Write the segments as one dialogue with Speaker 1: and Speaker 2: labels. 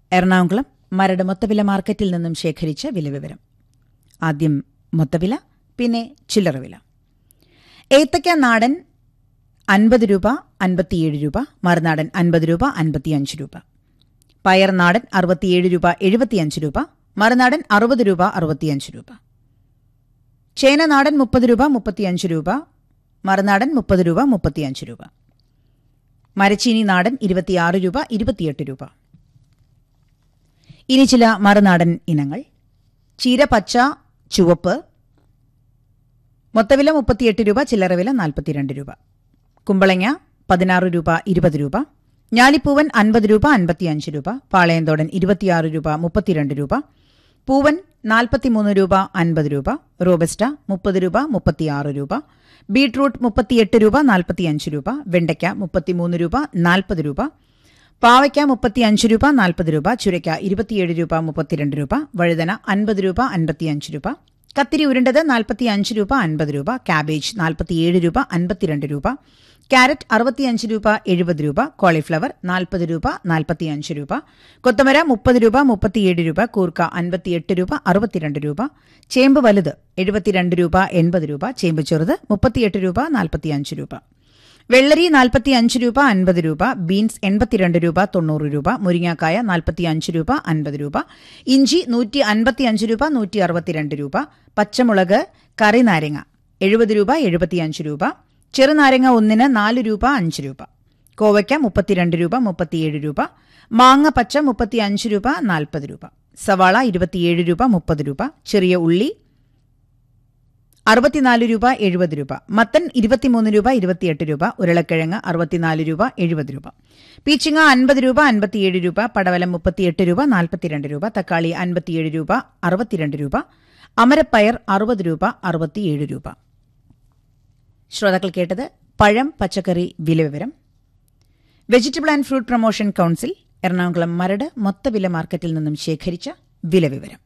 Speaker 1: എറണാകുളം മരട് മൊത്തവില മാർക്കറ്റിൽ നിന്നും ശേഖരിച്ച വില വിവരം ആദ്യം മൊത്തവില പിന്നെ ചില്ലറ വില ഏത്തയ്ക്ക നാടൻ അൻപത് രൂപ അൻപത്തിയേഴ് രൂപ മറുനാടൻ അൻപത് രൂപ അൻപത്തിയഞ്ച് രൂപ പയർ നാടൻ അറുപത്തിയേഴ് രൂപ എഴുപത്തിയഞ്ച് രൂപ മറുനാടൻ അറുപത് രൂപ അറുപത്തിയഞ്ച് രൂപ ചേന നാടൻ മുപ്പത് രൂപ മുപ്പത്തിയഞ്ച് രൂപ മറുനാടൻ മുപ്പത് രൂപ മുപ്പത്തിയഞ്ച് രൂപ മരച്ചീനി നാടൻ ഇരുപത്തിയാറ് രൂപ ഇരുപത്തിയെട്ട് രൂപ ഇനി ചില മറുനാടൻ ഇനങ്ങൾ ചീര പച്ച ചുവപ്പ് മൊത്തവില മുപ്പത്തിയെട്ട് രൂപ ചില്ലറ വില നാൽപ്പത്തിരണ്ട് രൂപ കുമ്പളങ്ങ പതിനാറ് രൂപ ഇരുപത് രൂപ ഞാലിപ്പൂവൻ അൻപത് രൂപ അൻപത്തിയഞ്ച് രൂപ പാളയന്തോടൻ ഇരുപത്തിയാറ് രൂപ മുപ്പത്തിരണ്ട് രൂപ പൂവൻ നാൽപ്പത്തിമൂന്ന് രൂപ അൻപത് രൂപ റോബസ്റ്റ മുപ്പത് രൂപ മുപ്പത്തിയാറ് രൂപ ബീട്രൂട്ട് മുപ്പത്തിയെട്ട് രൂപ നാൽപ്പത്തിയഞ്ച് രൂപ വെണ്ടയ്ക്ക മുപ്പത്തിമൂന്ന് രൂപ നാൽപ്പത് രൂപ പാവയ്ക്ക മുപ്പത്തിയഞ്ച് രൂപ നാൽപ്പത് രൂപ ചുരയ്ക്ക ഇരുപത്തിയേഴ് രൂപ മുപ്പത്തിരണ്ട് രൂപ വഴുതന അൻപത് രൂപ അൻപത്തിയഞ്ച് രൂപ കത്തിരി ഉരുണ്ടത് നാൽപ്പത്തിയഞ്ച് രൂപ അൻപത് രൂപ കാബേജ് നാൽപ്പത്തിയേഴ് രൂപ അൻപത്തിരണ്ട് രൂപ ക്യാരറ്റ് അറുപത്തിയഞ്ച് രൂപ എഴുപത് രൂപ കോളിഫ്ലവർ നാൽപ്പത് രൂപ നാൽപ്പത്തിയഞ്ച് രൂപ കൊത്തമര മുപ്പത് രൂപ മുപ്പത്തിയേഴ് രൂപ കൂർക്ക അൻപത്തിയെട്ട് രൂപ അറുപത്തിരണ്ട് രൂപ ചേമ്പ് വലുത് എഴുപത്തിരണ്ട് രൂപ എൺപത് രൂപ ചേമ്പ് ചെറുത് മുപ്പത്തിയെട്ട് രൂപ നാൽപ്പത്തിയഞ്ച് രൂപ വെള്ളരി നാൽപ്പത്തിയഞ്ച് രൂപ അൻപത് രൂപ ബീൻസ് എൺപത്തിരണ്ട് രൂപ തൊണ്ണൂറ് രൂപ മുരിങ്ങാക്കായ നാൽപ്പത്തിയഞ്ച് രൂപ അൻപത് രൂപ ഇഞ്ചി നൂറ്റി അൻപത്തിയഞ്ച് രൂപ നൂറ്റി അറുപത്തിരണ്ട് രൂപ പച്ചമുളക് കറി നാരങ്ങ എഴുപത് രൂപ എഴുപത്തിയഞ്ച് രൂപ ചെറുനാരങ്ങ ഒന്നിന് നാല് രൂപ അഞ്ച് രൂപ കോവയ്ക്ക മുപ്പത്തിരണ്ട് രൂപ മുപ്പത്തിയേഴ് രൂപ മാങ്ങ പച്ച മുപ്പത്തിയഞ്ച് രൂപ നാൽപ്പത് രൂപ സവാള ഇരുപത്തിയേഴ് രൂപ മുപ്പത് രൂപ ചെറിയ ഉള്ളി അറുപത്തിനാല് രൂപ എഴുപത് രൂപ മത്തൻ ഇരുപത്തിമൂന്ന് രൂപ ഇരുപത്തിയെട്ട് രൂപ ഉരുളക്കിഴങ്ങ് അറുപത്തിനാല് രൂപ എഴുപത് രൂപ പീച്ചിങ്ങ അൻപത് രൂപ അൻപത്തിയേഴ് രൂപ പടവലം മുപ്പത്തിയെട്ട് രൂപ നാൽപ്പത്തിരണ്ട് രൂപ തക്കാളി അൻപത്തിയേഴ് രൂപ അറുപത്തിരണ്ട് രൂപ അമരപ്പയർ അറുപത് രൂപ അറുപത്തിയേഴ് രൂപ ശ്രോതാക്കൾ കേട്ടത് പഴം പച്ചക്കറി വില വിവരം vegetable and fruit promotion council Ernakulam Maradu മൊത്തവില മാർക്കറ്റിൽ നിന്നും ശേഖരിച്ച വില വിവരം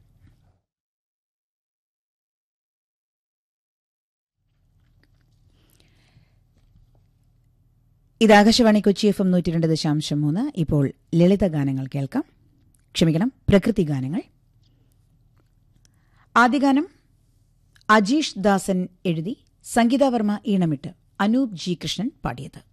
Speaker 1: ഇത് ആകാശവാണി കൊച്ചി എഫ് എം നൂറ്റി രണ്ട് ദശാംശം മൂന്ന് ഇപ്പോൾ ലളിത ഗാനങ്ങൾ കേൾക്കാം ക്ഷമിക്കണം പ്രകൃതി ഗാനങ്ങൾ ആദ്യ ഗാനം അജീഷ് ദാസൻ എഴുതി സംഗീതാവർമ്മ ഈണമിട്ട് അനൂപ് ജി കൃഷ്ണൻ പാടിയത്